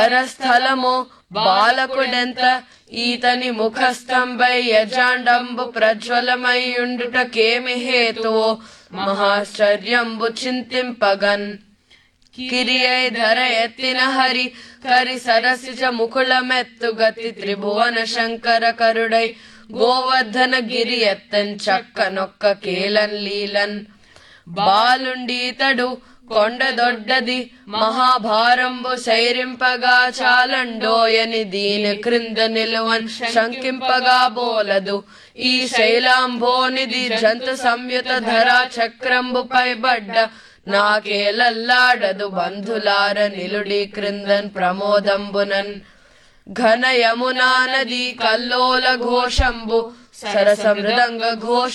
పరస్థలము బాలకుడెంత ఈతని ముఖస్తంభై యజాండంబు ప్రజ్వలమయ్యుండుటకేమి హేతువో మహాశ్చర్యంబు చింతింపగన్ కిరియై ధర ఎత్తిన హరి కరి సరసిజ ముకుళమెత్తు గతి త్రిభువన శంకర కరుడై గోవర్ధన గిరి ఎత్తన్ చక్క నొక్క కేలన్ లీలన్ బాలుండీతడు కొండ దొడ్డది మహాభారంబు సైరింపగా చాలండోయని దీని క్రింద నిలువన్ శంకింపగా బోలదు ఈ శైలాంభోనిది జంతు సంయుత ధరా చక్రంబుపై బడ్డ నాకేలల్లాడదు బంధులార నిలుడి క్రిందన్ ప్రమోదంబునన్ ఘన యమునా నది కల్లోల ఘోషంబు సరస మృదంగ ఘోష